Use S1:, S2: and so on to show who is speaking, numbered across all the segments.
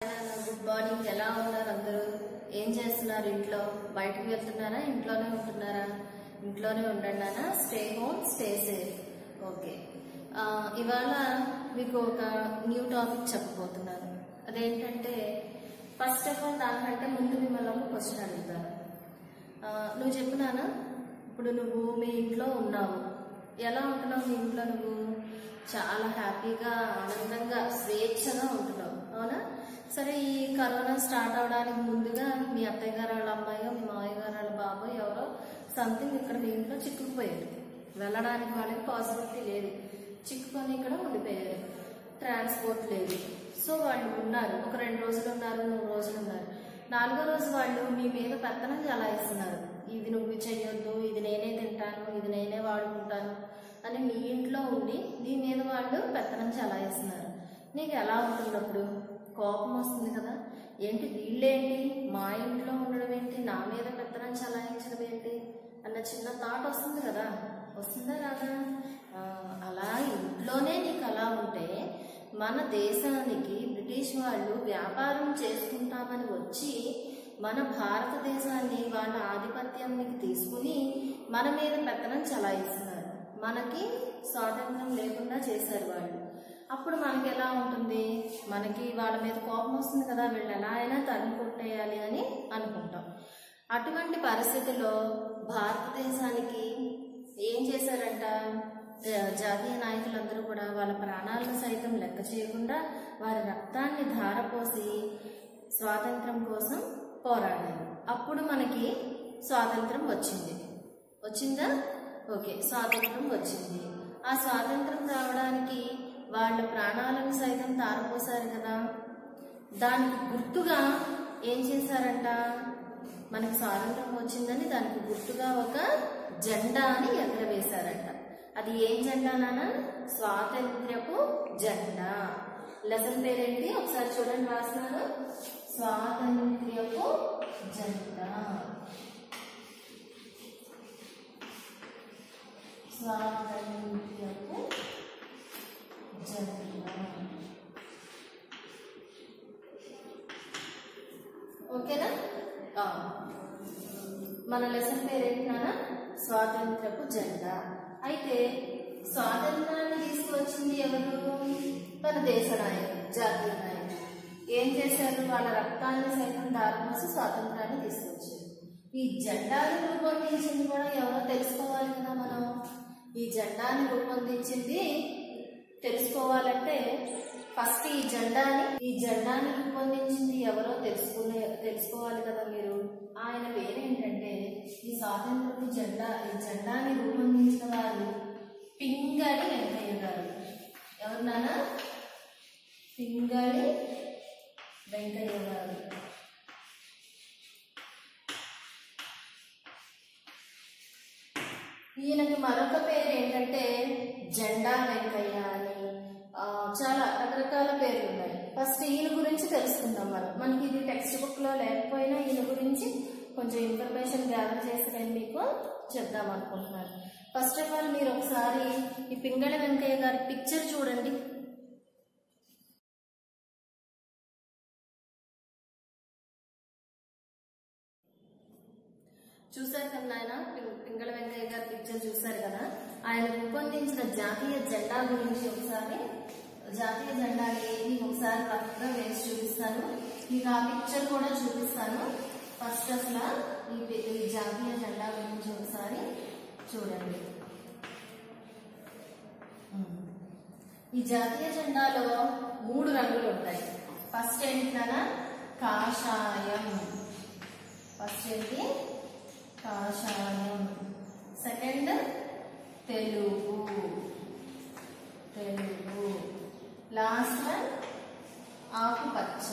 S1: Good morning ఎలా ఉన్నారు అందరూ ఏం చేస్తున్నారు ఇంట్లో బయటకు వెళ్తున్నారా ఇంట్లోనే ఉంటున్నారా ఇంట్లోనే ఉండండి అన్న stay home stay safe okay ఆ, ఇవాళ మీకు ఒక న్యూ టాపిక్ చెప్పబోతున్నాను అదేంటంటే ఫస్ట్ ఆఫ్ ఆల్ దానికంటే ముందు మిమ్మల్ని ఒక క్వశ్చన్ అడుగుతాను ఆ, నువ్వు చెప్పినానా ఇప్పుడు నువ్వు మీ ఇంట్లో ఉన్నావు ఎలా ఉంటున్నావు మీ ఇంట్లో నువ్వు చాలా హ్యాపీగా ఆనందంగా స్వేచ్ఛగా ఉంటున్నావు అవునా సరే ఈ కరోనా స్టార్ట్ అవడానికి ముందుగా మీ అత్తయ్య గారు వాళ్ళ అమ్మాయి మీ మామయ్య గారు వాళ్ళ బాబాయ్ ఎవరో సంథింగ్ ఇక్కడ మీ ఇంట్లో చిక్కుకుపోయారు వెళ్ళడానికి వాళ్ళకి పాసిబిలిటీ లేదు చిక్కుకొని ఇక్కడ ఉండిపోయారు ట్రాన్స్పోర్ట్ లేదు సో వాళ్ళు ఉన్నారు ఒక రెండు రోజులు ఉన్నారు మూడు రోజులు ఉన్నారు నాలుగో రోజు వాళ్ళు మీ మీద పెత్తనం చలాయిస్తున్నారు ఇది నువ్వు చెయ్యొద్దు ఇది నేనే తింటాను ఇది నేనే వాడుకుంటాను అని మీ ఇంట్లో ఉండి నీ మీద వాళ్ళు పెత్తనం చలాయిస్తున్నారు నీకు ఎలా ఉంటున్నప్పుడు కోపం వస్తుంది కదా ఏంటి వీళ్ళేంటి మా ఇంట్లో ఉండడం ఏంటి నా మీద పెత్తనం చలాయించడం ఏంటి అన్న చిన్న థాట్ వస్తుంది కదా వస్తుందా రాదా ఆ, అలా ఇంట్లోనే నీకు అలా ఉంటే మన దేశానికి బ్రిటిష్ వాళ్ళు వ్యాపారం చేసుకుంటామని వచ్చి మన భారతదేశాన్ని వాళ్ళ ఆధిపత్యానికి తీసుకుని మన మీద పెత్తనం చలాయిస్తున్నారు మనకి స్వాతంత్రం లేకుండా చేశారు వాళ్ళు అప్పుడు మనకి ఎలా ఉంటుంది మనకి వాళ్ళ మీద కోపం వస్తుంది కదా వీళ్ళు ఎలా అయినా తరిమి కొట్టేయాలి అని అనుకుంటాం అటువంటి పరిస్థితిలో భారతదేశానికి ఏం చేశారంట జా- జాతీయ నాయకులందరూ కూడా వాళ్ళ ప్రాణాలను సైతం లెక్క చేయకుండా వారి రక్తాన్ని ధారపోసి స్వాతంత్రం కోసం పోరాడారు అప్పుడు మనకి స్వాతంత్రం వచ్చింది వచ్చిందా ఓకే స్వాతంత్రం వచ్చింది ఆ స్వాతంత్రం రావడానికి వాళ్ళ ప్రాణాలను సైతం తారపోసారు కదా దానికి గుర్తుగా ఏం చేశారంట మనకి స్వాతంత్రం వచ్చిందని దానికి గుర్తుగా ఒక జెండా అని ఎగరవేశారంట అది ఏం జెండా నాన్న స్వాతంత్ర్యపు జెండా లెసన్ పేరేంటి ఒకసారి చూడండి రాస్తున్నాను స్వాతంత్ర్యపు జెండా స్వాతంత్ర్యపు జెండా ఓకేనా ఆ. మన లెసన్ పేరేంటి నాన్న స్వాతంత్రపు జెండా అయితే స్వాతంత్రాన్ని తీసుకువచ్చింది ఎవరు మన దేశ నాయకులు జాతీయ నాయకులు ఏం చేశారు వాళ్ళ రక్తాన్ని సైతం దారిపోసి స్వాతంత్రాన్ని తీసుకొచ్చారు ఈ జెండాను రూపొందించింది కూడా ఎవరో తెలుసుకోవాలి కదా మనం ఈ జెండాని రూపొందించింది తెలుసుకోవాలంటే ఫస్ట్ ఈ జెండాని ఈ జెండాని రూపొందించింది ఎవరో తెలుసుకునే తెలుసుకోవాలి కదా మీరు ఆయన పేరేంటంటే ఈ స్వాతంత్రపు జెండా ఈ జెండాని రూపొందించిన వారు పింగళి వెంకయ్య గారు ఎవరు నాన్న పింగళి వెంకయ్య గారు ఈయనకి మరొక పేరు ఏంటంటే జెండా వెంకయ్య అని ఆ, చాలా రకరకాల పేర్లు ఉన్నాయి ఫస్ట్ ఈయన గురించి తెలుసుకుందాం మనం మనకి ఇది టెక్స్ట్ బుక్ లో లేకపోయినా ఈయన గురించి కొంచెం ఇన్ఫర్మేషన్ గ్యాదర్ చేసి నేను మీకు చెప్దాం అనుకుంటున్నాను ఫస్ట్ ఆఫ్ ఆల్ మీరు ఒకసారి ఈ పింగళ వెంకయ్య గారి పిక్చర్ చూడండి చూశారు కదా నాయన పిం- పింగళ వెంకయ్య గారి పిక్చర్ చూశారు కదా ఆయన రూపొందించిన జాతీయ జెండా గురించి ఒకసారి జాతీయ జెండాని మీకు ఒకసారి రఫ్గా వేసి చూపిస్తాను మీకు ఆ పిక్చర్ కూడా చూపిస్తాను ఫస్ట్ అసలు ఈ పి- ఈ జాతీయ జెండా గురించి ఒకసారి చూడండి ఉమ్. ఈ జాతీయ జెండాలో మూడు రంగులు ఉంటాయి ఫస్ట్ ఏంటన్నా కాషాయం ఫస్ట్ ఏంటి కాషాయం సెకండ్ తెలుగు తెలుగు లాస్ట్ వన్ ఆకుపచ్చ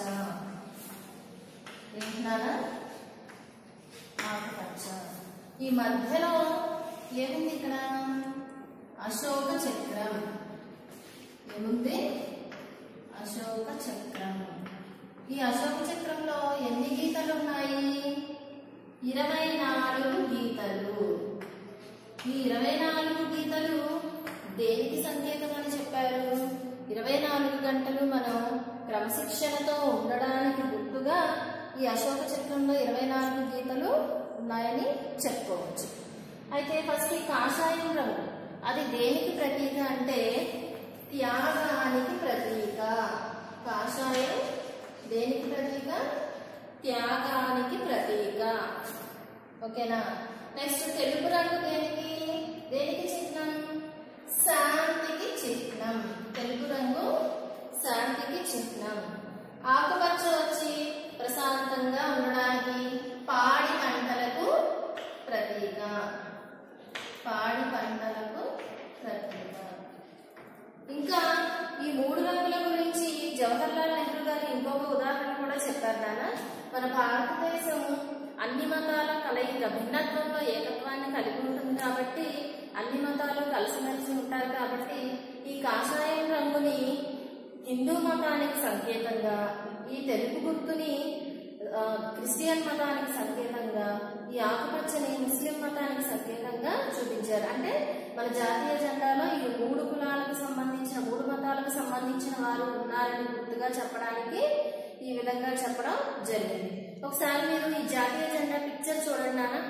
S1: ఏంటన్నా ఆకుపచ్చ ఈ మధ్యలో ఏముంది ఇక్కడ అశోక చక్రం ఏముంది అశోక చక్రం ఈ అశోక చక్రంలో ఎన్ని గీతలు ఉన్నాయి ఇరవై నాలుగు గీతలు ఈ ఇరవై నాలుగు గీతలు దేనికి సంకేతం అని చెప్పారు ఇరవై నాలుగు గంటలు మనం క్రమశిక్షణతో ఉండడానికి గుర్తుగా ఈ అశోక చక్రంలో ఇరవై నాలుగు గీతలు ఉన్నాయని చెప్పుకోవచ్చు అయితే ఫస్ట్ ఈ కాషాయం రంగు అది దేనికి ప్రతీక అంటే త్యాగానికి ప్రతీక కాషాయం దేనికి ప్రతీక త్యాగానికి ప్రతీక ఓకేనా నెక్స్ట్ తెలుపు రంగు దేనికి దేనికి చిహ్నం శాంతికి చిహ్నం తెలుపు రంగు శాంతికి చిహ్నం ఆకుపచ్చ వచ్చి ప్రశాంతంగా ఉండడానికి పాడి పంటలకు ప్రతీక పాడి పంటలకు ప్రతీక ఇంకా ఈ మూడు రంగుల గురించి జవహర్లాల్ నెహ్రూ గారు ఇంకొక ఉదాహరణ కూడా చెప్పారు నాన్న మన భారతదేశం అన్ని మతాల కలయిక భిన్నత్వంలో ఏకత్వాన్ని కలిగి ఉంటుంది కాబట్టి అన్ని మతాలు కలిసిమెలిసి ఉంటారు కాబట్టి ఈ కాషాయం రంగుని హిందూ మతానికి సంకేతంగా ఈ తెలుపు గుర్తుని ఆ, క్రిస్టియన్ మతానికి సంకేతంగా ఈ ఆకుపచ్చని ముస్లిం మతానికి సంకేతంగా చూపించారు అంటే మన జాతీయ జెండాలో ఈ మూడు కులాలకు సంబంధించిన మూడు మతాలకు సంబంధించిన వారు ఉన్నారని గుర్తుగా చెప్పడానికి ఈ విధంగా చెప్పడం జరిగింది ఒకసారి మీరు ఈ జాతీయ జెండా పిక్చర్ చూడండి నాన్న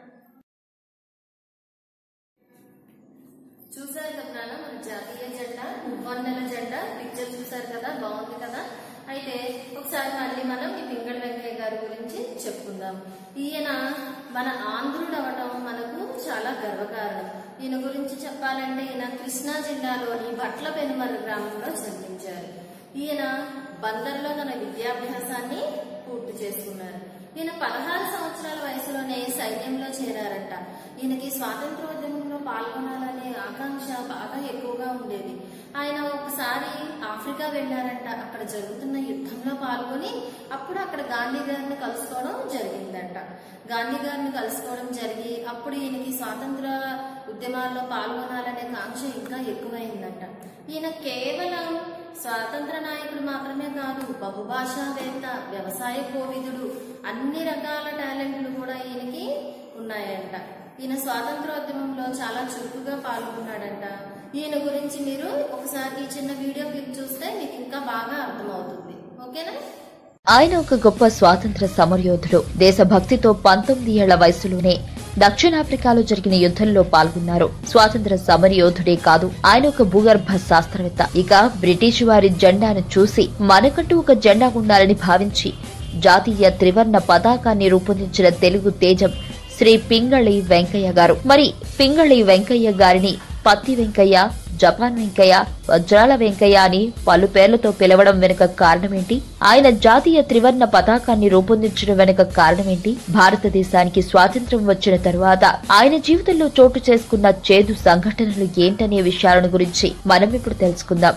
S1: చూసారు కదా నాన్న మన జాతీయ జెండా మువ్వన్నెల జెండా పిక్చర్ చూసారు కదా బాగుంది కదా అయితే ఒకసారి మళ్ళీ మనం ఈ పింగళ వెంకయ్య గారి గురించి చెప్పుకుందాం ఈయన మన ఆంధ్రుడు అవటం మనకు చాలా గర్వకారణం ఈయన గురించి చెప్పాలంటే ఈయన కృష్ణా జిల్లాలోని బట్ల పెనుమర్రు గ్రామంలో జన్మించారు ఈయన బందర్లో తన విద్యాభ్యాసాన్ని పూర్తి చేసుకున్నారు ఈయన పదహారు సంవత్సరాల వయసులోనే సైన్యంలో చేరారంట ఈయనకి స్వాతంత్రోద్యమంలో పాల్గొనాలనే ఆకాంక్ష బాగా ఎక్కువగా ఉండేది ఆయన ఒకసారి ఆఫ్రికా వెళ్ళారంట అక్కడ జరుగుతున్న యుద్ధంలో పాల్గొని అప్పుడు అక్కడ గాంధీ గారిని కలుసుకోవడం జరిగిందంట గాంధీ గారిని కలుసుకోవడం జరిగి అప్పుడు ఈయనకి స్వాతంత్ర ఉద్యమాల్లో పాల్గొనాలనే కాంక్ష ఇంకా ఎక్కువైందంట ఈయన కేవలం స్వాతంత్ర నాయకుడు మాత్రమే కాదు బహుభాషావేత్త వ్యవసాయ కోవిదుడు అన్ని రకాల టాలెంట్లు కూడా ఈయనకి ఉన్నాయంట ఈయన స్వాతంత్రోద్యమంలో చాలా చురుకుగా పాల్గొన్నాడంట ఈయన గురించి మీరు ఒకసారి ఈ చిన్న వీడియో క్లిప్ చూస్తే మీకు ఇంకా బాగా అర్థమవుతుంది ఓకేనా
S2: ఆయన ఒక గొప్ప స్వాతంత్ర సమరయోధుడు దేశభక్తితో పంతొమ్మిది ఏళ్ల వయసులోనే దక్షిణాఫ్రికాలో జరిగిన యుద్ధంలో పాల్గొన్నారు స్వాతంత్ర సమరయోధుడే కాదు ఆయన ఒక భూగర్భ శాస్త్రవేత్త ఇక బ్రిటిష్ వారి జెండాను చూసి మనకంటూ ఒక జెండా ఉండాలని భావించి జాతీయ త్రివర్ణ పతాకాన్ని రూపొందించిన తెలుగు తేజం శ్రీ పింగళి వెంకయ్య గారు మరి పింగళి వెంకయ్య గారిని పత్తి వెంకయ్య జపాన్ వెంకయ్య వజ్రాల వెంకయ్య అని పలు పేర్లతో పిలవడం వెనుక కారణమేంటి ఆయన జాతీయ త్రివర్ణ పతాకాన్ని రూపొందించడం వెనుక కారణమేంటి భారతదేశానికి స్వాతంత్ర్యం వచ్చిన తరువాత ఆయన జీవితంలో చోటు చేసుకున్న చేదు సంఘటనలు ఏంటనే విషయాలను గురించి మనం ఇప్పుడు తెలుసుకుందాం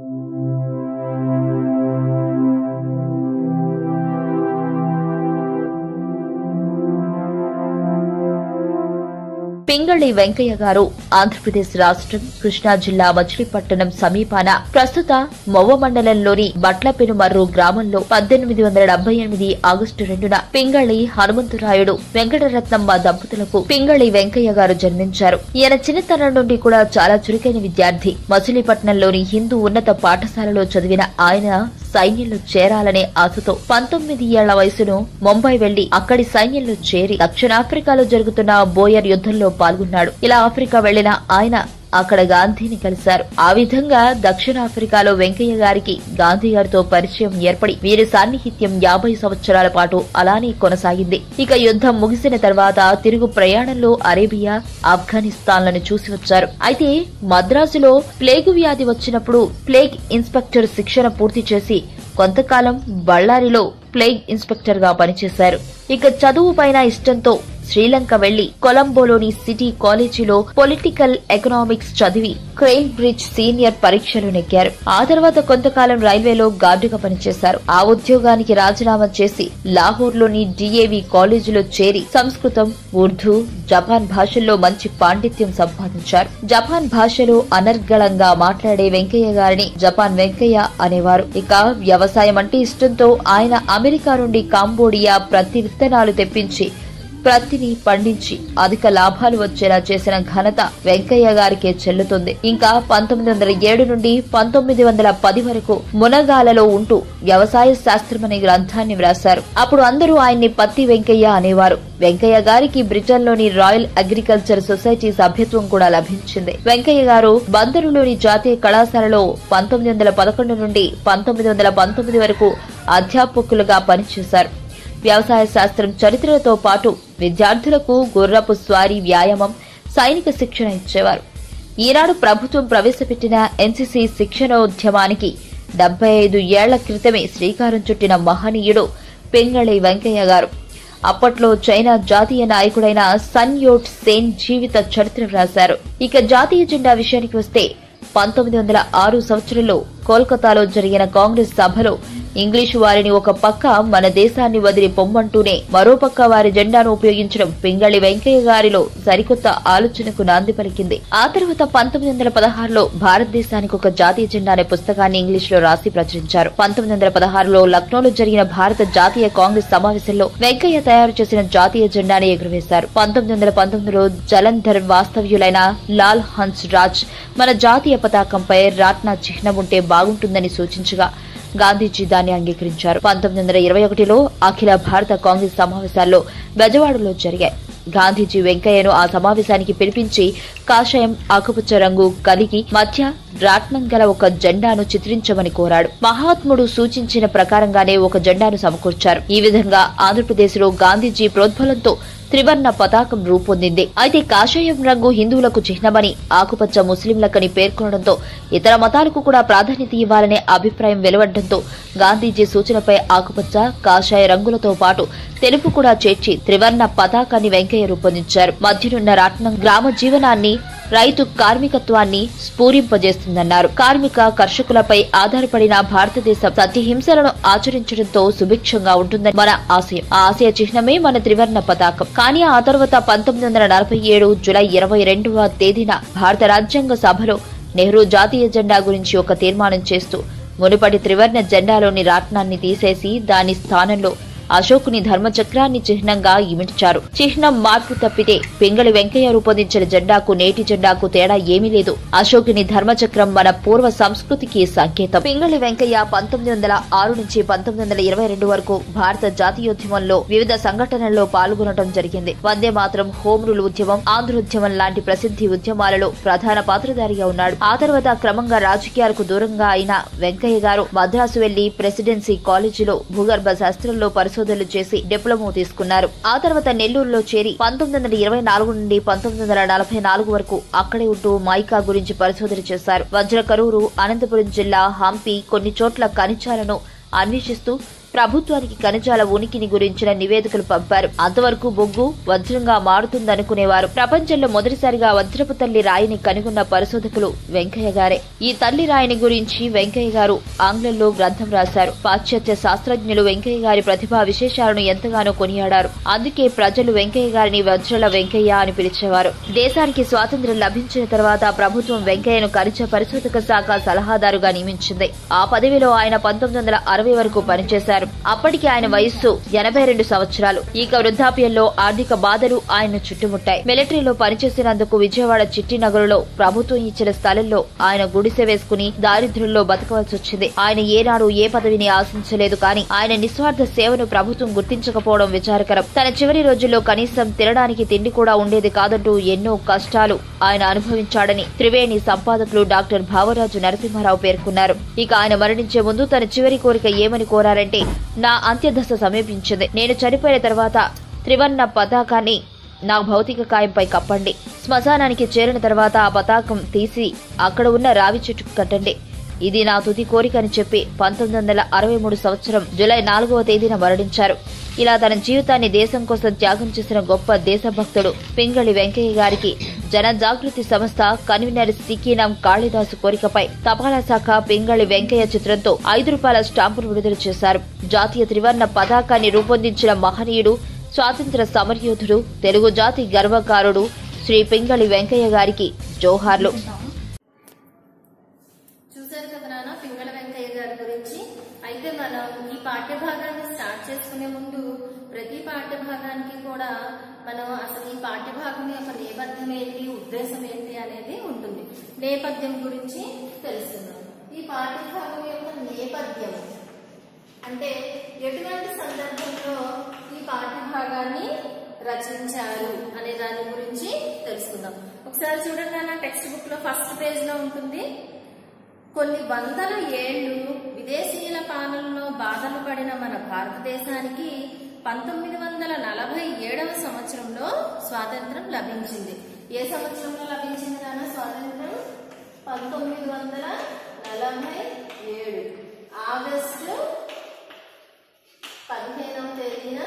S2: పింగళి వెంకయ్య గారు ఆంధ్రప్రదేశ్ రాష్ట్రం కృష్ణా జిల్లా మచిలీపట్నం సమీపాన ప్రస్తుత మొవ్వ మండలంలోని బట్లపెనుమర్రు గ్రామంలో పద్దెనిమిది వందల డెబ్బై ఎనిమిది ఆగస్టు రెండున పింగళి హనుమంతురాయుడు వెంకటరత్నమ్మ దంపతులకు పింగళి వెంకయ్య గారు జన్మించారు ఈయన చిన్నతనం నుండి కూడా చాలా చురుకైన విద్యార్థి మచిలీపట్నంలోని హిందూ ఉన్నత పాఠశాలలో చదివిన ఆయన సైన్యంలో చేరాలనే ఆశతో పంతొమ్మిది ఏళ్ల వయసును ముంబై వెళ్లి అక్కడి సైన్యంలో చేరి దక్షిణాఫ్రికాలో జరుగుతున్న బోయర్ యుద్ధంలో పాల్గొన్నాడు ఇలా ఆఫ్రికా వెళ్లిన ఆయన అక్కడ గాంధీని కలిశారు ఆ విధంగా దక్షిణాఫ్రికాలో వెంకయ్య గారికి గాంధీ గారితో పరిచయం ఏర్పడి వీరి సాన్నిహిత్యం యాభై సంవత్సరాల పాటు అలానే కొనసాగింది ఇక యుద్ధం ముగిసిన తర్వాత తిరుగు ప్రయాణంలో అరేబియా ఆఫ్ఘనిస్తాన్లను చూసి వచ్చారు అయితే మద్రాసులో ప్లేగు వ్యాధి వచ్చినప్పుడు ప్లేగ్ ఇన్స్పెక్టర్ శిక్షణ పూర్తి చేసి కొంతకాలం బళ్ళారిలో ప్లేగ్ ఇన్స్పెక్టర్ గా పనిచేశారు ఇక చదువు పైన ఇష్టంతో శ్రీలంక వెళ్లి కొలంబోలోని సిటీ కాలేజీలో పొలిటికల్ ఎకనామిక్స్ చదివి క్రెయిన్ బ్రిడ్జ్ సీనియర్ పరీక్షలు నెగ్గారు ఆ తర్వాత కొంతకాలం రైల్వేలో గార్డుగా పనిచేశారు ఆ ఉద్యోగానికి రాజీనామా చేసి లాహోర్లోని డిఏవి కాలేజీలో చేరి సంస్కృతం ఉర్దూ జపాన్ భాషల్లో మంచి పాండిత్యం సంపాదించారు జపాన్ భాషలో అనర్గళంగా మాట్లాడే వెంకయ్య గారిని జపాన్ వెంకయ్య అనేవారు ఇక వ్యవసాయం అంటే ఇష్టంతో ఆయన అమెరికా నుండి కాంబోడియా ప్రతి విత్తనాలు తెప్పించి ప్రత్తిని పండించి అధిక లాభాలు వచ్చేలా చేసిన ఘనత వెంకయ్య గారికే చెల్లుతుంది ఇంకా పంతొమ్మిది వందల ఏడు నుండి పంతొమ్మిది వందల పది వరకు మునగాలలో ఉంటూ వ్యవసాయ శాస్త్రం అనే గ్రంథాన్ని వ్రాశారు అప్పుడు అందరూ ఆయన్ని పత్తి వెంకయ్య అనేవారు వెంకయ్య గారికి బ్రిటన్లోని రాయల్ అగ్రికల్చర్ సొసైటీ సభ్యత్వం కూడా లభించింది వెంకయ్య గారు బందరులోని జాతీయ కళాశాలలో పంతొమ్మిది వందల పదకొండు నుండి పంతొమ్మిది వందల పంతొమ్మిది వరకు అధ్యాపకులుగా పనిచేశారు వ్యవసాయ శాస్త్రం చరిత్రలతో పాటు విద్యార్థులకు గుర్రపు స్వారీ వ్యాయామం సైనిక శిక్షణ ఇచ్చేవారు ఈనాడు ప్రభుత్వం ప్రవేశపెట్టిన ఎన్సీసీ శిక్షణోద్యమానికి డెబ్బై ఐదు ఏళ్ల క్రితమే శ్రీకారం చుట్టిన మహనీయుడు పింగళి వెంకయ్య గారు అప్పట్లో చైనా జాతీయ నాయకుడైన సన్ యోట్ సేన్ జీవిత చరిత్ర రాశారు ఇక జాతీయ జెండా విషయానికి వస్తే పంతొమ్మిది వందల ఆరు సంవత్సరంలో కోల్కతాలో జరిగిన కాంగ్రెస్ సభలో ఇంగ్లీషు వారిని ఒక పక్క మన దేశాన్ని వదిలి పొమ్మంటూనే మరో పక్క వారి జెండాను ఉపయోగించడం పింగళి వెంకయ్య గారిలో సరికొత్త ఆలోచనకు నాంది పలికింది ఆ తర్వాత పంతొమ్మిది వందల పదహారులో భారతదేశానికి ఒక జాతీయ జెండా అనే పుస్తకాన్ని ఇంగ్లీషులో రాసి ప్రచురించారు పంతొమ్మిది వందల పదహారులో లక్నోలో జరిగిన భారత జాతీయ కాంగ్రెస్ సమావేశంలో వెంకయ్య తయారు చేసిన జాతీయ జెండాని ఎగురవేశారు పంతొమ్మిది వందల పంతొమ్మిదిలో జలంధర్ వాస్తవ్యులైన లాల్ హన్స్ రాజ్ మన జాతీయ పతాకంపై రాట్నా చిహ్నం ఉంటే బాగుంటుందని సూచించగా గాంధీజీ దాన్ని అంగీకరించారు పంతొమ్మిది వందల ఇరవై ఒకటిలో అఖిల భారత కాంగ్రెస్ సమావేశాల్లో బెజవాడలో జరిగాయి గాంధీజీ వెంకయ్యను ఆ సమావేశానికి పిలిపించి కాషాయం ఆకుపచ్చ రంగు కలిగి మధ్య రాట్నం గల ఒక జెండాను చిత్రించమని కోరాడు మహాత్ముడు సూచించిన ప్రకారంగానే ఒక జెండాను సమకూర్చారు ఈ విధంగా ఆంధ్రప్రదేశ్లో గాంధీజీ ప్రోద్బలంతో త్రివర్ణ పతాకం రూపొందింది అయితే కాషాయం రంగు హిందువులకు చిహ్నమని ఆకుపచ్చ ముస్లింలకని పేర్కొనడంతో ఇతర మతాలకు కూడా ప్రాధాన్యత ఇవ్వాలనే అభిప్రాయం వెలువడడంతో గాంధీజీ సూచనపై ఆకుపచ్చ కాషాయ రంగులతో పాటు తెలుపు కూడా చేర్చి త్రివర్ణ పతాకాన్ని వెంకయ్య రూపొందించారు మధ్యనున్న రాట్నం గ్రామ జీవనాన్ని రైతు కార్మికత్వాన్ని స్ఫూరింపజేస్తుందన్నారు కార్మిక కర్షకులపై ఆధారపడిన భారతదేశం సత్యహింసలను ఆచరించడంతో సుభిక్షంగా ఉంటుందని మన ఆశయం ఆ ఆశయ చిహ్నమే మన త్రివర్ణ పతాకం కానీ ఆ తర్వాత పంతొమ్మిది వందల నలభై ఏడు జులై ఇరవై రెండవ తేదీన భారత రాజ్యాంగ సభలో నెహ్రూ జాతీయ జెండా గురించి ఒక తీర్మానం చేస్తూ మునుపటి త్రివర్ణ జెండాలోని రాట్నాన్ని తీసేసి దాని స్థానంలో అశోకుని ధర్మచక్రాన్ని చిహ్నంగా ఇమిడ్చారు చిహ్నం మార్పు తప్పితే పింగళి వెంకయ్య రూపొందించిన జెండాకు నేటి జెండాకు తేడా ఏమీ లేదు అశోకుని ధర్మచక్రం మన పూర్వ సంస్కృతికి సంకేతం పింగళి వెంకయ్య పంతొమ్మిది వందల ఆరు నుంచి పంతొమ్మిది వందల ఇరవై రెండు వరకు భారత జాతీయోద్యమంలో వివిధ సంఘటనల్లో పాల్గొనడం జరిగింది వందే మాత్రం హోం రూల్ ఉద్యమం ఆంధ్రోద్యమం లాంటి ప్రసిద్ధి ఉద్యమాలలో ప్రధాన పాత్రధారిగా ఉన్నాడు ఆ తర్వాత క్రమంగా రాజకీయాలకు దూరంగా అయిన వెంకయ్య గారు మద్రాసు వెళ్లి ప్రెసిడెన్సీ కాలేజీలో భూగర్భ శాస్త్రంలో పరిశోధనలు చేసి డిప్లొమా తీసుకున్నారు ఆ తర్వాత నెల్లూరులో చేరి పంతొమ్మిది వందల ఇరవై నాలుగు నుండి పంతొమ్మిది వందల నలభై నాలుగు వరకు అక్కడే ఉంటూ మైకా గురించి పరిశోధన చేశారు వజ్రకరూరు అనంతపురం జిల్లా హంపి కొన్ని చోట్ల ఖనిజాలను అన్వేషిస్తూ ప్రభుత్వానికి ఖనిజాల ఉనికిని గురించిన నివేదికలు పంపారు అంతవరకు బొగ్గు వజ్రంగా మారుతుందనుకునేవారు ప్రపంచంలో మొదటిసారిగా వజ్రపు తల్లి రాయిని కనుగొన్న పరిశోధకులు వెంకయ్య గారే ఈ తల్లి రాయిని గురించి వెంకయ్య గారు ఆంగ్లంలో గ్రంథం రాశారు పాశ్చాత్య శాస్త్రజ్ఞులు వెంకయ్య గారి ప్రతిభా విశేషాలను ఎంతగానో కొనియాడారు అందుకే ప్రజలు వెంకయ్య గారిని వజ్రల వెంకయ్య అని పిలిచేవారు దేశానికి స్వాతంత్ర్యం లభించిన తర్వాత ప్రభుత్వం వెంకయ్యను ఖనిజ పరిశోధక శాఖ సలహాదారుగా నియమించింది ఆ పదవిలో ఆయన పంతొమ్మిది వందల అరవై వరకు పనిచేశారు అప్పటికి ఆయన వయస్సు ఎనభై రెండు సంవత్సరాలు ఇక వృద్ధాప్యంలో ఆర్థిక బాధలు ఆయన చుట్టుముట్టాయి మిలిటరీలో పనిచేసినందుకు విజయవాడ చిట్టి నగరులో ప్రభుత్వం ఇచ్చిన స్థలంలో ఆయన గుడిసె వేసుకుని దారిద్ర్యంలో బతకవలసి వచ్చింది ఆయన ఏనాడు ఏ పదవిని ఆశించలేదు కానీ ఆయన నిస్వార్థ సేవను ప్రభుత్వం గుర్తించకపోవడం విచారకరం తన చివరి రోజుల్లో కనీసం తినడానికి తిండి కూడా ఉండేది కాదంటూ ఎన్నో కష్టాలు ఆయన అనుభవించాడని త్రివేణి సంపాదకులు డాక్టర్ భావరాజు నరసింహారావు పేర్కొన్నారు ఇక ఆయన మరణించే ముందు తన చివరి కోరిక ఏమని కోరారంటే నా అంత్యదశ సమీపించింది నేను చనిపోయిన తర్వాత త్రివర్ణ పతాకాన్ని నా భౌతిక కాయంపై కప్పండి శ్మశానానికి చేరిన తర్వాత ఆ పతాకం తీసి అక్కడ ఉన్న రావి చెట్టుకు కట్టండి ఇది నా తుది కోరిక అని చెప్పి పంతొమ్మిది వందల అరవై మూడు సంవత్సరం జులై నాలుగవ తేదీన మరణించారు ఇలా తన జీవితాన్ని దేశం కోసం త్యాగం చేసిన గొప్ప దేశభక్తుడు పింగళి వెంకయ్య గారికి జన జాగృతి సంస్థ కన్వీనర్ సికీనాం కాళిదాసు కోరికపై తపాలా శాఖ పింగళి వెంకయ్య చిత్రంతో ఐదు రూపాయల స్టాంపును విడుదల చేశారు జాతీయ త్రివర్ణ పతాకాన్ని రూపొందించిన మహనీయుడు స్వాతంత్ర సమరయోధుడు తెలుగు జాతి గర్వకారుడు శ్రీ పింగళి వెంకయ్య గారికి జోహార్లు
S1: చూశారు కదా నాన్న పింగళ వెంకయ్య గారి గురించి అయితే మనం ఈ పాఠ్య భాగాన్ని స్టార్ట్ చేసుకునే ముందు ప్రతి పాఠ్య భాగానికి కూడా మనం అసలు ఈ పాఠ్యభాగం యొక్క నేపథ్యం ఏంటి ఉద్దేశం ఏంటి అనేది ఉంటుంది నేపథ్యం గురించి తెలుసుకుందాం ఈ పాఠ్యభాగం యొక్క నేపథ్యం అంటే ఎటువంటి సందర్భంలో ఈ పాఠ్యభాగాన్ని రచించారు అనే దాని గురించి తెలుసుకుందాం ఒకసారి చూడండి నాన్న టెక్స్ట్ బుక్ లో ఫస్ట్ పేజ్ లో ఉంటుంది కొన్ని వందల ఏళ్లు విదేశీయుల పాలనలో బాధలు పడిన మన భారతదేశానికి పంతొమ్మిది వందల నలభై ఏడవ సంవత్సరంలో స్వాతంత్రం లభించింది ఏ సంవత్సరంలో లభించింది నాన్న స్వాతంత్రం పంతొమ్మిది వందల నలభై ఏడు ఆగస్టు పదిహేనవ తేదీన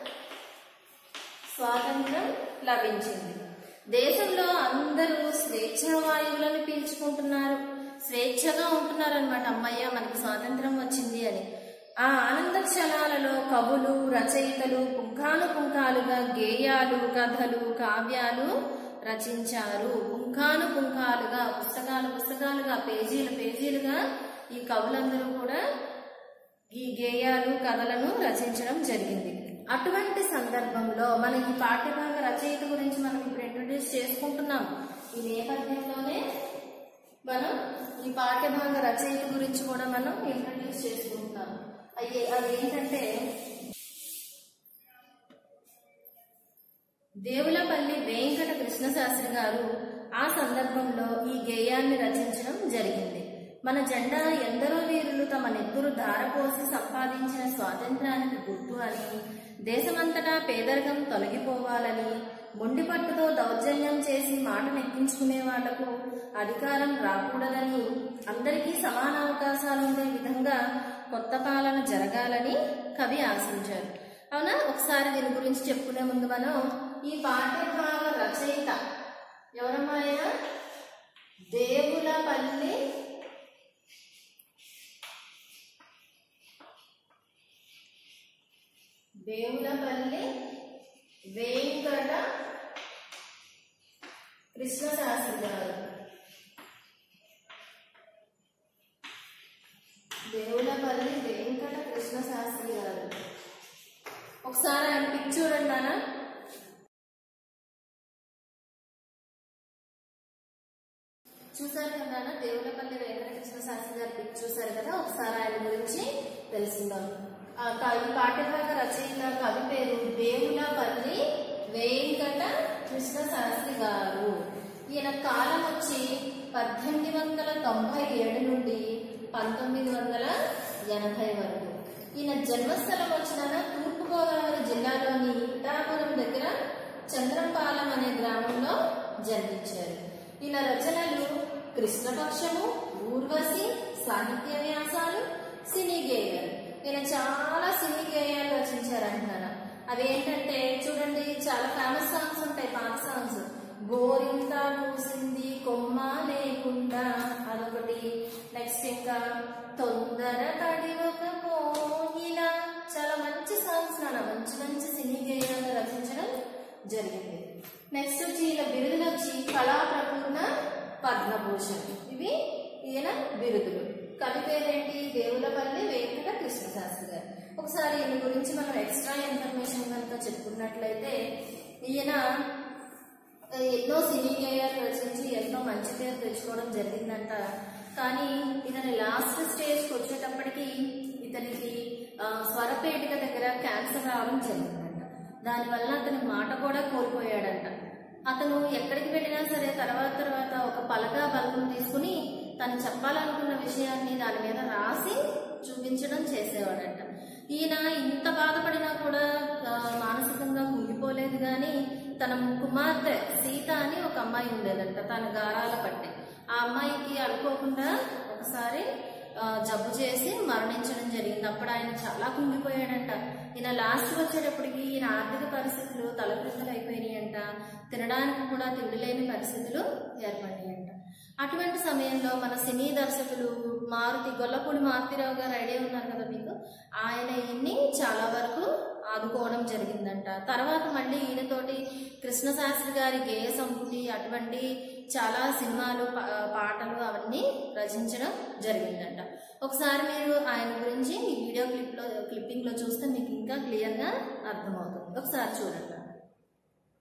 S1: స్వాతంత్రం లభించింది దేశంలో అందరూ స్వేచ్ఛా వాయువులను పీల్చుకుంటున్నారు స్వేచ్ఛగా ఉంటున్నారు అనమాట అమ్మయ్య మనకి స్వాతంత్రం వచ్చింది అని ఆ ఆనంద క్షణాలలో కవులు రచయితలు పుంఖాను పుంఖాలుగా గేయాలు కథలు కావ్యాలు రచించారు పుంఖాను పుంఖాలుగా పుస్తకాలు పుస్తకాలుగా పేజీలు పేజీలుగా ఈ కవులందరూ కూడా ఈ గేయాలు కథలను రచించడం జరిగింది అటువంటి సందర్భంలో మనం ఈ పాఠ్యభాగ రచయిత గురించి మనం ఇప్పుడు ఇంట్రడ్యూస్ చేసుకుంటున్నాం ఈ నేపథ్యంలోనే మనం ఈ పాఠ్యభాగ రచయిత గురించి కూడా మనం ఇంట్రడ్యూస్ చేసుకుంటున్నాం అయ్యే అది ఏంటంటే దేవులపల్లి వెంకట కృష్ణశాస్త్రి గారు ఆ సందర్భంలో ఈ గేయాన్ని రచించడం జరిగింది మన జెండా ఎందరో వీరులు తమ నెత్తురు ధారపోసి సంపాదించిన స్వాతంత్రానికి గుర్తు అని దేశమంతటా పేదరికం తొలగిపోవాలని మొండిపట్టుతో దౌర్జన్యం చేసి మాట నెక్కించుకునే వాళ్లకు అధికారం రాకూడదని అందరికీ సమాన అవకాశాలు ఉండే విధంగా కొత్త పాలన జరగాలని కవి ఆశించారు అవునా ఒకసారి దీని గురించి చెప్పుకునే ముందు మనం ఈ పాఠ్యభాగ రచయిత ఎవరమ్మా ఆయన దేవులపల్లి దేవులపల్లి వెంకట కృష్ణశాస్త్రి గారు దేవులపల్లి వెంకట కృష్ణశాస్త్రి గారు ఒకసారి ఆయన పిక్ చూడండి నాన్న చూసారు కదా నాన్న దేవులపల్లి వెంకట కృష్ణశాస్త్రి గారి పిక్ చూసారు కదా ఒకసారి ఆయన గురించి తెలుసుకుందాం ఆ క- ఈ పాఠ్యభాగ రచయిత కవి పేరు దేవులపల్లి వెంకట కృష్ణశాస్త్రి గారు ఈయన కాలం వచ్చి పద్దెనిమిది వందల తొంభై ఏడు నుండి పంతొమ్మిది వందల ఎనభై వరకు ఈయన జన్మస్థలం వచ్చిన తూర్పుగోదావరి జిల్లాలోని ఇటాపురం దగ్గర చంద్రపాలెం అనే గ్రామంలో జన్మించారు ఈయన రచనలు కృష్ణపక్షము ఊర్వశి సాహిత్య వ్యాసాలు సినీ గేయాలు ఈయన చాలా సినీ గేయాలు రచించారు అంటున్నాను అవి ఏంటంటే చూడండి చాలా ఫేమస్ సాంగ్స్ ఉంటాయి పాత సాంగ్స్ గోరింత కూసింది కొమ్మ లేకుండా అదొకటి నెక్స్ట్ ఇంకా తొందర తడి ఒక కోయిల చాలా మంచి సాంగ్స్ నాన్న మంచి మంచి సినీ గేయాలు రచించడం జరిగింది నెక్స్ట్ వచ్చి ఈయన బిరుదులు వచ్చి కళా ప్రపూర్ణ పద్మభూషణ్ ఇవి ఈయన బిరుదులు కవి పేరేంటి దేవులపల్లి వెంకట కృష్ణశాస్త్రి గారు ఒకసారి ఈయన గురించి మనం ఎక్స్ట్రా ఇన్ఫర్మేషన్ కనుక చెప్పుకున్నట్లయితే ఈయన ఎన్నో సినీ గేయాలు రచించి ఎంతో మంచి పేరు తెచ్చుకోవడం జరిగిందంట కానీ ఇతని లాస్ట్ స్టేజ్కి వచ్చేటప్పటికి ఇతనికి ఆ, స్వరపేటిక దగ్గర క్యాన్సర్ రావడం జరిగిందంట దానివల్ల అతని మాట కూడా కోల్పోయాడంట అతను ఎక్కడికి వెళ్ళినా సరే తర్వాత తర్వాత ఒక పలక బల్బం తీసుకుని తను చెప్పాలనుకున్న విషయాన్ని దాని మీద రాసి చూపించడం చేసేవాడంట ఈయన ఇంత బాధపడినా కూడా ఆ, మానసికంగా కుంగిపోలేదు కానీ తన కుమార్తె సీత అని ఒక అమ్మాయి ఉండేదంట తన గారాల పట్టి ఆ అమ్మాయికి అనుకోకుండా ఒకసారి ఆ, జబ్బు చేసి మరణించడం జరిగింది అప్పుడు ఆయన చాలా కుంగిపోయాడంట ఈయన లాస్ట్ వచ్చేటప్పటికి ఈయన ఆర్థిక పరిస్థితులు తలక్రిందులు అయిపోయినాయంట తినడానికి కూడా తిండి లేని పరిస్థితులు ఏర్పడినాయంట అటువంటి సమయంలో మన సినీ దర్శకులు మారుతి గొల్లపూడి మారుతిరావు గారు ఐడియా ఉన్నారు కదా మీకు ఆయన ఈయన్ని చాలా వరకు ఆదుకోవడం జరిగిందంట తర్వాత మళ్ళీ ఈయనతోటి కృష్ణశాస్త్రి గారి గేయ సంపుటి అటువంటి చాలా సినిమాలు పా- పాటలు అవన్నీ రచించడం జరిగిందంట ఒకసారి మీరు ఆయన గురించి ఈ వీడియో క్లిప్లో క్లిప్పింగ్లో చూస్తే మీకు ఇంకా క్లియర్గా అర్థమవుతుంది ఒకసారి చూడండి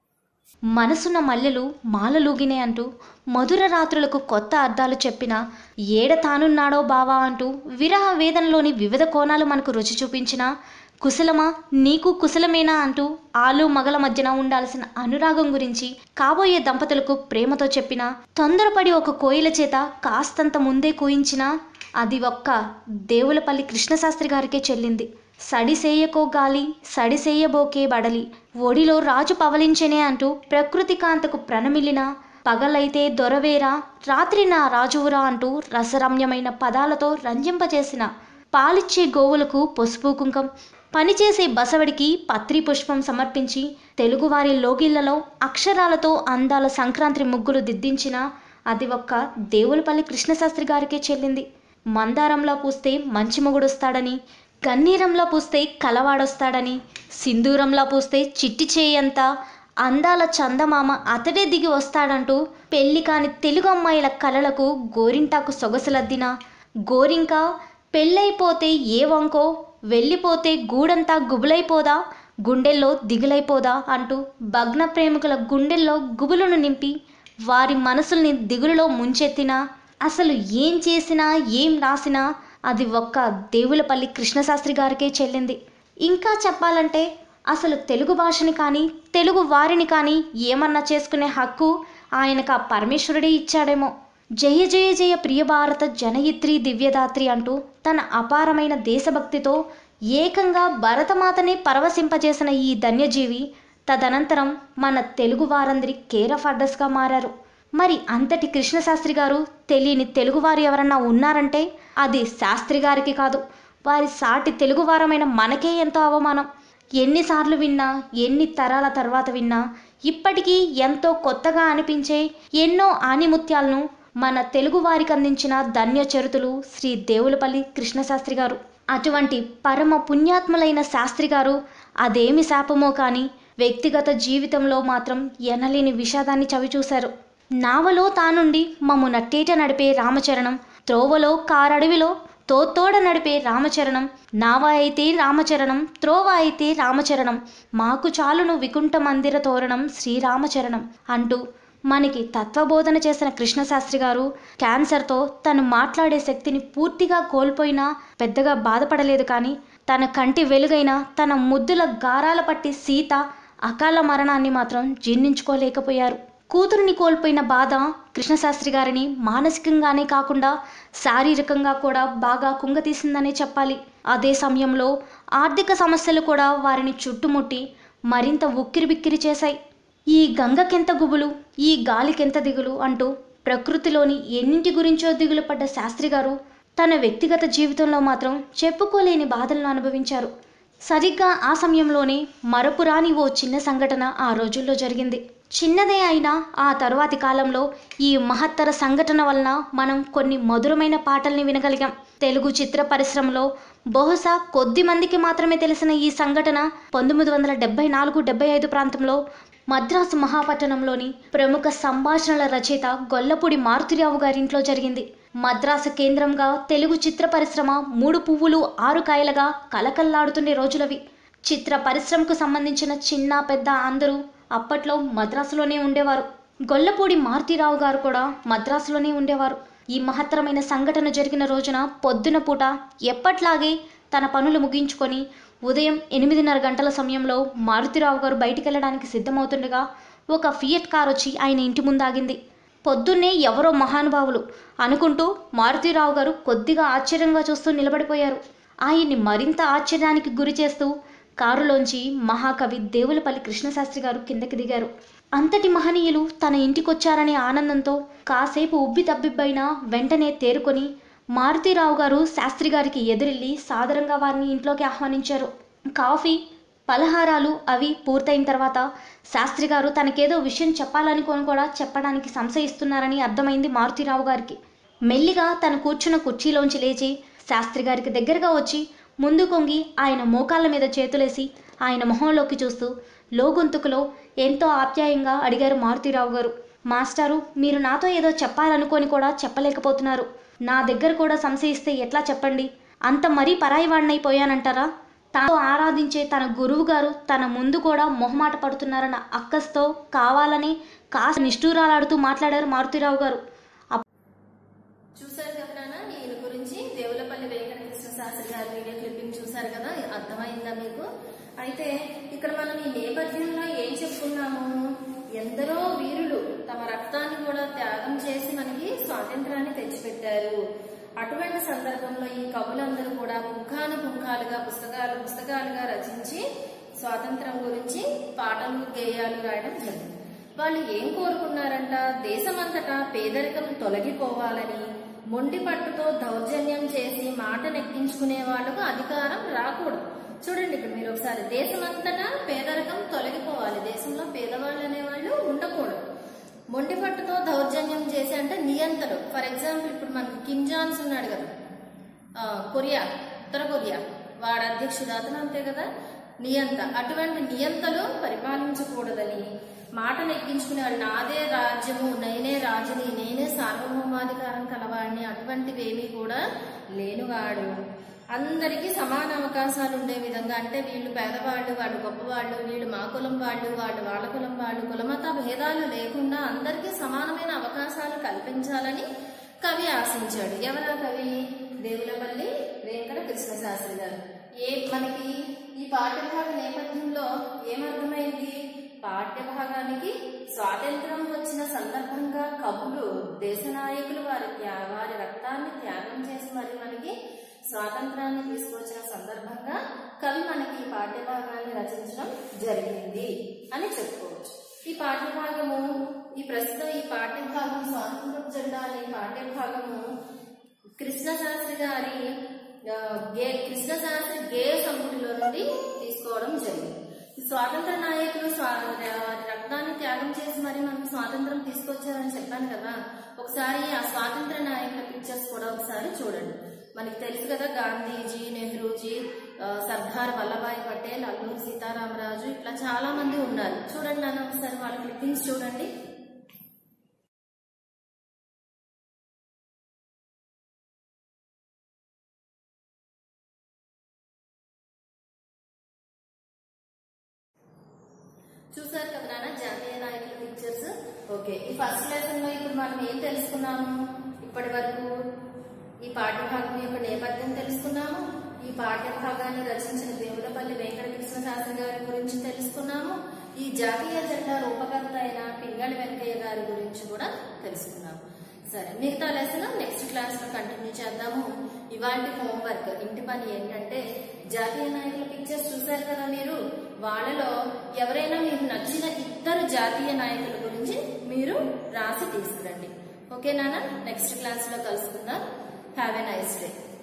S3: మనసున్న మల్లెలు మాలలూగినే అంటూ మధుర రాత్రులకు కొత్త అర్థాలు చెప్పిన ఏడ తానున్నాడో బావా అంటూ విరహ వేదనలోని వివిధ కోణాలు మనకు రుచి చూపించిన కుశలమా నీకు కుశలమేనా అంటూ ఆలు మగల మధ్యన ఉండాల్సిన అనురాగం గురించి కాబోయే దంపతులకు ప్రేమతో చెప్పిన తొందరపడి ఒక కోయిల చేత కాస్తంత ముందే కూయించిన అది ఒక్క దేవులపల్లి కృష్ణశాస్త్రి గారికే చెల్లింది సడిసేయకో గాలి సడిసేయబోకే బడలి ఒడిలో రాజు పవలించెనే అంటూ ప్రకృతి కాంతకు ప్రణమిల్లిన పగలైతే దొరవేరా రాత్రి నా రాజువురా అంటూ రసరమ్యమైన పదాలతో రంజింపజేసిన పాలిచ్చే గోవులకు పసుపు కుంకం పనిచేసే బసవడికి పత్రి పుష్పం సమర్పించి తెలుగువారి లోగిళ్లలో అక్షరాలతో అందాల సంక్రాంతి ముగ్గులు దిద్దించిన అది ఒక్క దేవులపల్లి కృష్ణశాస్త్రి గారికే చెల్లింది మందారంలో పూస్తే మంచి మొగుడొస్తాడని గన్నీరంలో పూస్తే కలవాడొస్తాడని సింధూరంలో పూస్తే చిట్టి చేయంత అందాల చందమామ అతడే దిగి వస్తాడంటూ పెళ్లి కాని తెలుగు అమ్మాయిల కలలకు గోరింటాకు సొగసులద్దిన గోరింక పెళ్ళైపోతే ఏ వంకో వెళ్ళిపోతే గూడంతా గుబులైపోదా గుండెల్లో దిగులైపోదా అంటూ భగ్న ప్రేమికుల గుండెల్లో గుబులను నింపి వారి మనసుల్ని దిగులులో ముంచెత్తిన అసలు ఏం చేసినా ఏం రాసినా అది ఒక్క దేవులపల్లి కృష్ణశాస్త్రి గారికే చెల్లింది ఇంకా చెప్పాలంటే అసలు తెలుగు భాషని కానీ తెలుగు వారిని కానీ ఏమన్నా చేసుకునే హక్కు ఆయనకు ఆ పరమేశ్వరుడే ఇచ్చాడేమో జయ జయ జయ ప్రియ భారత జనయిత్రి దివ్యదాత్రి అంటూ తన అపారమైన దేశభక్తితో ఏకంగా భరతమాతనే పరవశింపజేసిన ఈ ధన్యజీవి తదనంతరం మన తెలుగు వారందరి కేర్ ఆఫ్ అడ్రస్గా మారారు మరి అంతటి కృష్ణశాస్త్రి గారు తెలియని తెలుగువారు ఎవరన్నా ఉన్నారంటే అది శాస్త్రి గారికి కాదు వారి సాటి తెలుగువారమైన మనకే ఎంతో అవమానం ఎన్నిసార్లు విన్నా ఎన్ని తరాల తర్వాత విన్నా ఇప్పటికీ ఎంతో కొత్తగా అనిపించే ఎన్నో ఆనిముత్యాలను మన తెలుగు వారికి అందించిన ధన్య చరితులు శ్రీ దేవులపల్లి కృష్ణశాస్త్రి గారు అటువంటి పరమ పుణ్యాత్ములైన శాస్త్రి గారు అదేమి శాపమో కానీ వ్యక్తిగత జీవితంలో మాత్రం ఎనలేని విషాదాన్ని చవిచూశారు నావలో తానుండి మమ్ము నట్టేట నడిపే రామచరణం త్రోవలో కారడవిలో తోతోడ నడిపే రామచరణం నావ అయితే రామచరణం త్రోవ అయితే రామచరణం మాకు చాలును వికుంఠ మందిర తోరణం శ్రీరామచరణం అంటూ మనకి తత్వబోధన చేసిన కృష్ణశాస్త్రి గారు క్యాన్సర్తో తను మాట్లాడే శక్తిని పూర్తిగా కోల్పోయినా పెద్దగా బాధపడలేదు కానీ తన కంటి వెలుగైన తన ముద్దుల గారాల పట్టి సీత అకాల మరణాన్ని మాత్రం జీర్ణించుకోలేకపోయారు కూతురుని కోల్పోయిన బాధ కృష్ణశాస్త్రి గారిని మానసికంగానే కాకుండా శారీరకంగా కూడా బాగా కుంగతీసిందనే చెప్పాలి అదే సమయంలో ఆర్థిక సమస్యలు కూడా వారిని చుట్టుముట్టి మరింత ఉక్కిరిబిక్కిరి చేశాయి ఈ గంగకెంత గుబులు ఈ గాలికెంత దిగులు అంటూ ప్రకృతిలోని ఎన్నింటి గురించో దిగులు పడ్డ శాస్త్రి గారు తన వ్యక్తిగత జీవితంలో మాత్రం చెప్పుకోలేని బాధలను అనుభవించారు సరిగ్గా ఆ సమయంలోనే మరపురాని ఓ చిన్న సంఘటన ఆ రోజుల్లో జరిగింది చిన్నదే అయినా ఆ తరువాతి కాలంలో ఈ మహత్తర సంఘటన వలన మనం కొన్ని మధురమైన పాటల్ని వినగలిగాం తెలుగు చిత్ర పరిశ్రమలో బహుశా కొద్ది మందికి మాత్రమే తెలిసిన ఈ సంఘటన పంతొమ్మిది వందల డెబ్బై నాలుగు డెబ్బై ఐదు ప్రాంతంలో మద్రాసు మహాపట్టణంలోని ప్రముఖ సంభాషణల రచయిత గొల్లపూడి మారుతిరావు గారింట్లో జరిగింది మద్రాసు కేంద్రంగా తెలుగు చిత్ర పరిశ్రమ మూడు పువ్వులు ఆరు కాయలుగా కలకల్లాడుతుండే రోజులవి చిత్ర పరిశ్రమకు సంబంధించిన చిన్న పెద్ద అందరూ అప్పట్లో మద్రాసులోనే ఉండేవారు గొల్లపూడి మారుతిరావు గారు కూడా మద్రాసులోనే ఉండేవారు ఈ మహత్తరమైన సంఘటన జరిగిన రోజున పొద్దున పూట ఎప్పట్లాగే తన పనులు ముగించుకొని ఉదయం ఎనిమిదిన్నర గంటల సమయంలో మారుతిరావు గారు బయటికి వెళ్ళడానికి సిద్ధమవుతుండగా ఒక ఫియట్ కార్ వచ్చి ఆయన ఇంటి ముందాగింది పొద్దున్నే ఎవరో మహానుభావులు అనుకుంటూ మారుతిరావు గారు కొద్దిగా ఆశ్చర్యంగా చూస్తూ నిలబడిపోయారు ఆయన్ని మరింత ఆశ్చర్యానికి గురి చేస్తూ కారులోంచి మహాకవి దేవులపల్లి కృష్ణశాస్త్రి గారు కిందకి దిగారు అంతటి మహనీయులు తన ఇంటికొచ్చారనే ఆనందంతో కాసేపు ఉబ్బి తబ్బిబ్బైనా వెంటనే తేరుకొని మారుతిరావు గారు శాస్త్రి గారికి ఎదురెళ్ళి సాదరంగా వారిని ఇంట్లోకి ఆహ్వానించారు కాఫీ పలహారాలు అవి పూర్తయిన తర్వాత శాస్త్రి గారు తనకేదో విషయం చెప్పాలనుకొని కూడా చెప్పడానికి సంశయిస్తున్నారని అర్థమైంది మారుతిరావు గారికి మెల్లిగా తను కూర్చున్న కుర్చీలోంచి లేచి శాస్త్రి గారికి దగ్గరగా వచ్చి ముందు కొంగి ఆయన మోకాళ్ళ మీద చేతులేసి ఆయన మొహంలోకి చూస్తూ లోగొంతుకులో ఎంతో ఆప్యాయంగా అడిగారు మారుతిరావు గారు మాస్టారు మీరు నాతో ఏదో చెప్పాలనుకొని కూడా చెప్పలేకపోతున్నారు నా దగ్గర కూడా సంశయిస్తే ఎట్లా చెప్పండి అంత మరీ పరాయి వాడినైపోయానంటారా తాను ఆరాధించే తన గురువు గారు తన ముందు కూడా మొహమాట పడుతున్నారన్న అక్కస్తో కావాలని కాస్త నిష్ఠూరాలాడుతూ మాట్లాడారు మారుతిరావు గారు
S1: చూసారు కదా నాన్న ఈయన గురించి దేవులపల్లి వెంకటకృష్ణ శాస్త్రి గారి వీడియో క్లిప్పింగ్ చూసారు కదా అర్థమైందా మీకు అయితే ఇక్కడ మనం ఈ నేపథ్యంలో ఏం చెప్పుకున్నాము ఎందరో వీరులు తమ రక్తాన్ని కూడా త్యాగం చేసి మనకి స్వాతంత్రాన్ని తెచ్చిపెట్టారు అటువంటి సందర్భంలో ఈ కవులందరూ కూడా పుంఖాను పుంఖాలుగా పుస్తకాలు పుస్తకాలుగా రచించి స్వాతంత్రం గురించి పాటలు గేయాలు రాయడం జరిగింది వాళ్ళు ఏం కోరుకున్నారంట దేశమంతటా పేదరికం తొలగిపోవాలని మొండి పట్టుతో దౌర్జన్యం చేసి మాట నెక్కించుకునే వాళ్లకు అధికారం రాకూడదు చూడండి ఇక్కడ మీరు ఒకసారి దేశమంతటా పేదరికం తొలగిపోవాలి దేశంలో పేదవాళ్ళు అనేవాళ్ళు ఉండకూడదు మొండి పట్టుతో దౌర్జన్యం చేసి అంటే నియంతలు ఫర్ ఎగ్జాంపుల్ ఇప్పుడు మనకు కిమ్ జాన్స్ ఉన్నాడు కదా ఆ, కొరియా ఉత్తర కొరియా వాడు అధ్యక్షుడు అతను అంతే కదా నియంత అటువంటి నియంతలు పరిపాలించకూడదని మాట నెగ్గించుకునే వాళ్ళు నాదే రాజ్యము నేనే రాజుని నేనే సార్వభౌమాధికారం కలవాడిని అటువంటివేమీ కూడా లేనివాడు అందరికీ సమాన అవకాశాలు ఉండే విధంగా అంటే వీళ్ళు పేదవాళ్ళు వాడు గొప్పవాళ్ళు వీళ్ళు మా కులం వాళ్ళు వాళ్ళు వాళ్ళ కులం వాళ్ళు కులమత భేదాలు లేకుండా అందరికీ సమానమైన అవకాశాలు కల్పించాలని కవి ఆశించాడు ఎవరా కవి దేవులపల్లి వెంకట కృష్ణ శాస్త్రి గారు ఏ మనకి ఈ పాఠ్యభాగ నేపథ్యంలో ఏమర్థమైంది పాఠ్యభాగానికి స్వాతంత్రం వచ్చిన సందర్భంగా కవులు దేశ నాయకులు వారి త్యా- వారి రక్తాన్ని త్యాగం చేసి మరి మనకి స్వాతంత్రాన్ని తీసుకొచ్చిన సందర్భంగా కవి మనకి ఈ పాఠ్యభాగాన్ని రచించడం జరిగింది అని చెప్పుకోవచ్చు ఈ పాఠ్యభాగము ఈ ప్రస్తుతం ఈ పాఠ్యభాగం స్వాతంత్ర జెండా అనే పాఠ్యభాగము కృష్ణశాస్త్రి గారి ఆ, గే కృష్ణశాస్త్రి గేయ సంపుటిలో నుండి తీసుకోవడం జరిగింది ఈ స్వాతంత్ర నాయకులు స్వా వారి రక్తాన్ని త్యాగం చేసి మరి మనకు స్వాతంత్రం తీసుకొచ్చారని చెప్పాను కదా ఒకసారి ఆ స్వాతంత్ర నాయకుల పిక్చర్స్ కూడా ఒకసారి చూడండి మనకి తెలుసు కదా గాంధీజీ నెహ్రూజీ ఆ, సర్దార్ వల్లభాయ్ పటేల్ అల్లూరి సీతారామరాజు ఇట్లా చాలా మంది ఉన్నారు చూడండి నాన్న ఒకసారి వాళ్ళ క్లిప్పింగ్స్ చూడండి చూసారు కదా నాన్న జాతీయ నాయకుల పిక్చర్స్ ఓకే ఈ ఫస్ట్ లెసన్ లో ఇప్పుడు మనం ఏం తెలుసుకున్నాము ఇప్పటి వరకు ఈ పాఠ్యభాగం యొక్క నేపథ్యం తెలుసుకున్నాము ఈ పాఠ్యభాగాన్ని రచించిన దేవులపల్లి వెంకటకృష్ణ శాస్త్రి గారి గురించి తెలుసుకున్నాము ఈ జాతీయ జెండా రూపకర్త అయిన పింగళి వెంకయ్య గారి గురించి కూడా తెలుసుకున్నాము సరే మిగతా లెసన్ నెక్స్ట్ క్లాస్ లో కంటిన్యూ చేద్దాము ఇవాంటి హోంవర్క్ ఇంటి పని ఏంటంటే జాతీయ నాయకుల పిక్చర్స్ చూశారు కదా మీరు వాళ్ళలో ఎవరైనా మీకు నచ్చిన ఇద్దరు జాతీయ నాయకుల గురించి మీరు రాసి తీసుకురండి ఓకేనా నెక్స్ట్ క్లాస్ లో కలుసుకుందాం హ్యావ్ ఎ నైస్ డే